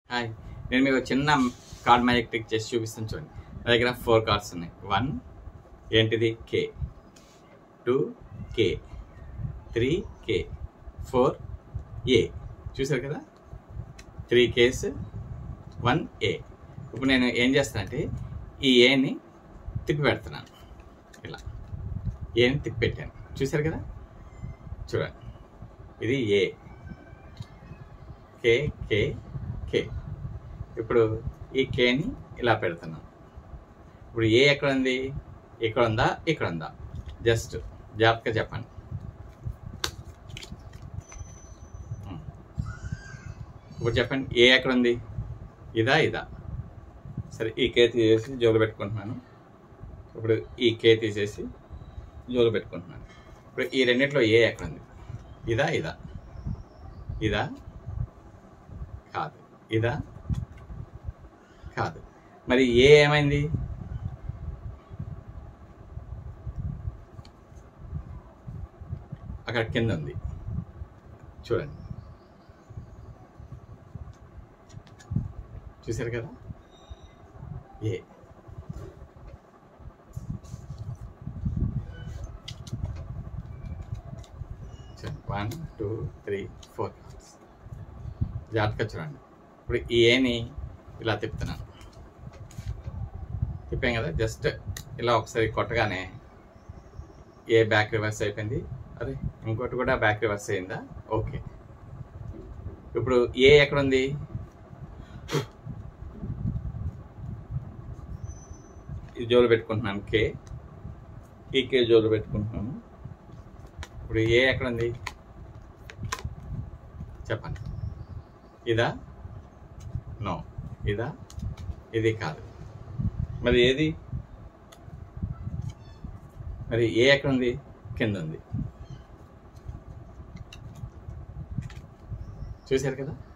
Hi నేను మీకు చిన్న కార్డ్ మ్యాజిక్ ట్రిక్ చేసి చూపిస్తాను చూడండి నా దగ్గర ఫోర్ కార్డ్స్ ఉన్నాయి వన్ ఏంటిది K two K three K four ఏ చూసారు కదా త్రీ కేస్ వన్ ఏ ఇప్పుడు నేను ఏం చేస్తానంటే ఈ ఏని తిప్పి పెడుతున్నాను ఇలా ఏని తిప్పి పెట్టాను చూసారు కదా చూడండి ఇది ఏ కే కే కే ఇప్పుడు ఈ కేని ఇలా పెడుతున్నాం ఇప్పుడు ఏ ఎక్కడ ఉంది ఇక్కడ ఉందా ఇక్కడ ఉందా జస్ట్ జాగ్రత్తగా చెప్పండి ఉమ్. ఇప్పుడు చెప్పండి ఏ ఎక్కడ ఉంది ఇదా ఇదా సరే ఈ కే తీసేసి జోలు పెట్టుకుంటున్నాను ఇప్పుడు ఈ కే తీసేసి జోలు పెట్టుకుంటున్నాను ఇప్పుడు ఈ రెండిట్లో ఏ ఎక్కడ ఉంది ఇదా ఇదా ఇదా కాదు ఇదా కాదు మరి ఏ ఏమైంది అక్కడ కింద ఉంది చూడండి చూశారు కదా A one two three four జాగ్రత్తగా చూడండి ఇప్పుడు ఈ ఏని ఇలా తిప్పుతున్నాను తిప్పాం కదా జస్ట్ ఇలా ఒకసారి కొట్టగానే ఏ బ్యాక్ రివర్స్ అయిపోయింది అరే ఇంకోటి కూడా బ్యాక్ రివర్స్ అయిందా ఓకే ఇప్పుడు ఏ ఎక్కడ ఉంది ఈ జోలు పెట్టుకుంటున్నాను కే ఈ కే జోలు పెట్టుకుంటున్నాను ఇప్పుడు ఏ ఎక్కడ ఉంది చెప్పండి ఇదా నో ఇదా ఇది కాదు మరి ఏది మరి ఏ ఎక్కడ ఉంది కింద ఉంది చూశారు కదా